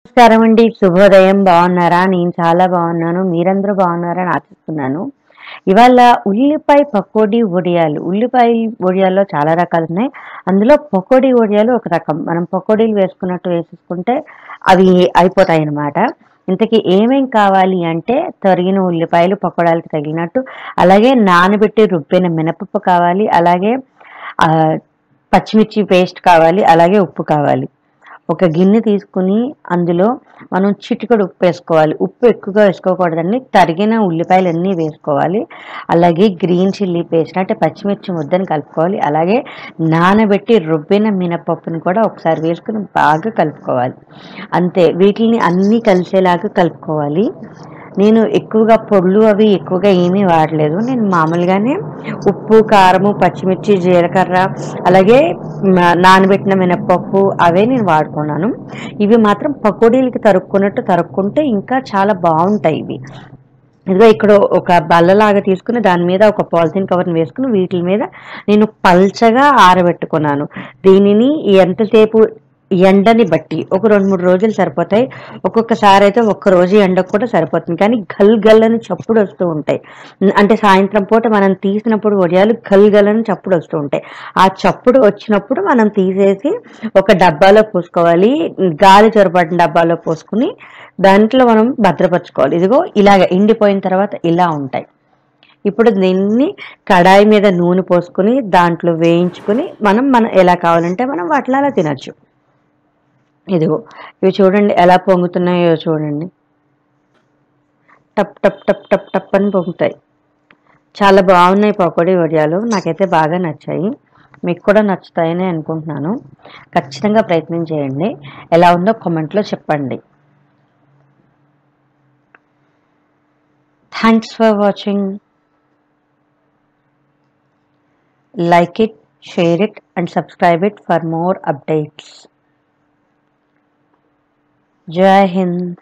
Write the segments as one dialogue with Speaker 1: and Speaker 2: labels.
Speaker 1: నమస్కారం అండి శుభోదయం బాగున్నారా నేను చాలా బాగున్నాను మీరందరూ బాగున్నారని ఆశిస్తున్నాను ఇవాళ ఉల్లిపాయ పకోడీ వడియాలు ఉల్లిపాయ వడియాల్లో చాలా రకాలు ఉన్నాయి అందులో పకోడీ వడియాలు ఒక రకం మనం పకోడీలు వేసుకున్నట్టు వేసుకుంటే అవి అయిపోతాయి అన్నమాట ఇంతకీ ఏమేం కావాలి అంటే తరిగిన ఉల్లిపాయలు పకోడాలకు తగిలినట్టు అలాగే నానబెట్టి రుబ్బిన మినపప్పు కావాలి అలాగే ఆ, పచ్చిమిర్చి పేస్ట్ కావాలి అలాగే ఉప్పు కావాలి ఒక గిన్నె తీసుకుని అందులో మనం చిటికెడు ఉప్పు వేసుకోవాలి ఉప్పు ఎక్కువగా వేసుకోకూడదండి తరిగిన ఉల్లిపాయలు అన్నీ వేసుకోవాలి అలాగే గ్రీన్ చిల్లీ పేస్ట్ అంటే పచ్చిమిర్చి ముద్దని కలుపుకోవాలి అలాగే నానబెట్టి రుబ్బిన మినపప్పుని కూడా ఒకసారి వేసుకుని బాగా కలుపుకోవాలి అంతే వీటిని అన్నీ కలిసేలాగా కలుపుకోవాలి నేను ఎక్కువగా పొడులు అవి ఎక్కువగా ఏమీ వాడలేదు నేను మామూలుగానే ఉప్పు కారము పచ్చిమిర్చి జీలకర్ర అలాగే మ- నానబెట్టిన మినపప్పు అవే నేను వాడుకున్నాను ఇవి మాత్రం పకోడీలకి తరుక్కున్నట్టు తరుక్కుంటే ఇంకా చాలా బాగుంటాయి ఇవి ఇదిగో ఇక్కడ ఒక బల్లలాగా తీసుకుని దాని మీద ఒక పాలిథిన్ కవర్ని వేసుకుని వీటి మీద నేను పల్చగా ఆరబెట్టుకున్నాను దీనిని ఎంతసేపు ఎండని బట్టి ఒక రెండు మూడు రోజులు సరిపోతాయి ఒక్కొక్కసారి అయితే ఒక్క రోజు ఎండకు కూడా సరిపోతుంది కానీ గల్ గల్ అని చప్పుడు వస్తూ ఉంటాయి అంటే సాయంత్రం పూట మనం తీసినప్పుడు వడియాలు గల్ గల్ అని చప్పుడు వస్తూ ఉంటాయి ఆ చప్పుడు వచ్చినప్పుడు మనం తీసేసి ఒక డబ్బాలో పోసుకోవాలి గాలి చొరబడిన డబ్బాలో పోసుకుని దాంట్లో మనం భద్రపరచుకోవాలి ఇదిగో ఇలాగ ఎండిపోయిన తర్వాత ఇలా ఉంటాయి ఇప్పుడు దీన్ని కడాయి మీద నూనె పోసుకుని దాంట్లో వేయించుకుని మనం మనం ఎలా కావాలంటే మనం వాటిలో అలా తినచ్చు ఇదిగో ఇవి చూడండి ఎలా పొంగుతున్నాయో చూడండి టప్ టప్ టప్ టప్ టప్ అని పొంగుతాయి చాలా బాగున్నాయి పకోడీ వడియాలు నాకైతే బాగా నచ్చాయి మీకు కూడా నచ్చుతాయని అనుకుంటున్నాను ఖచ్చితంగా ప్రయత్నం చేయండి ఎలా ఉందో కామెంట్లో చెప్పండి thanks for watching like it, share it, and subscribe it for more updates. Jai Hind.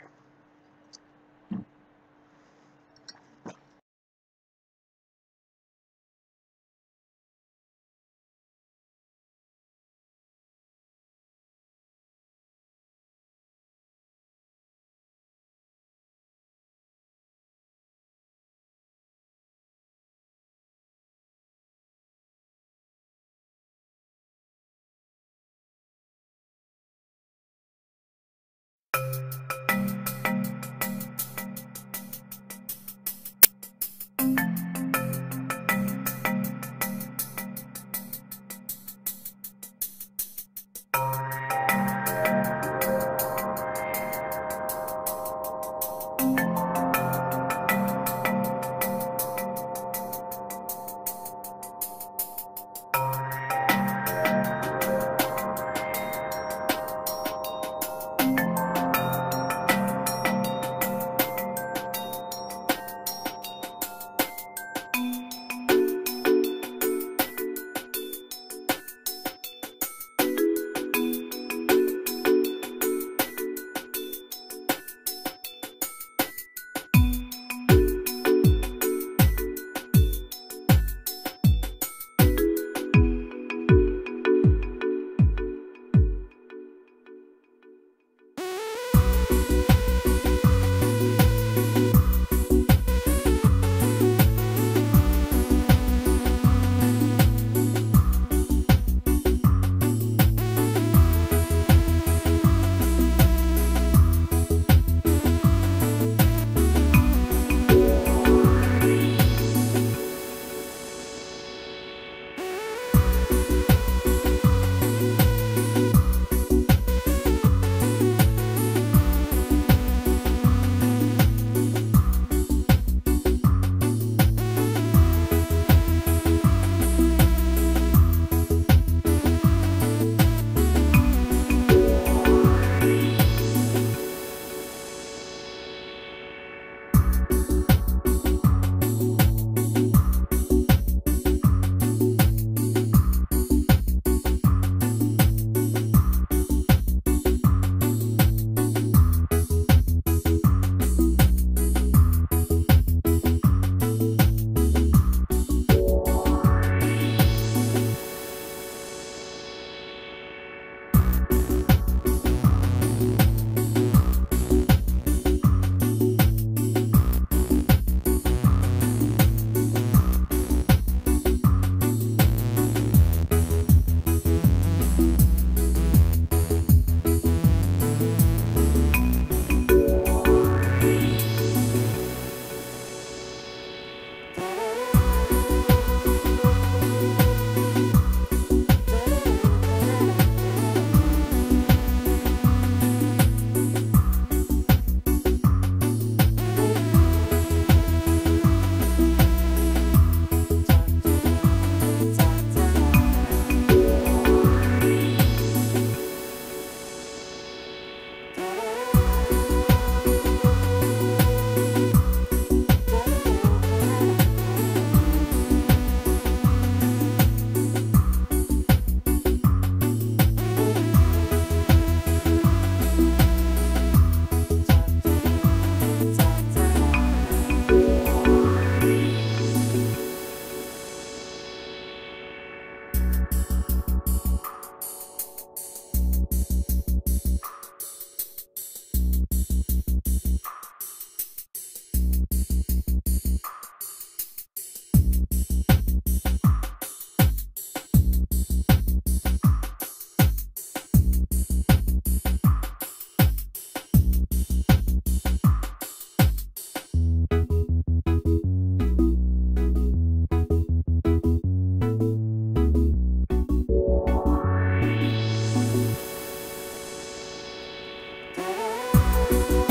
Speaker 2: Bye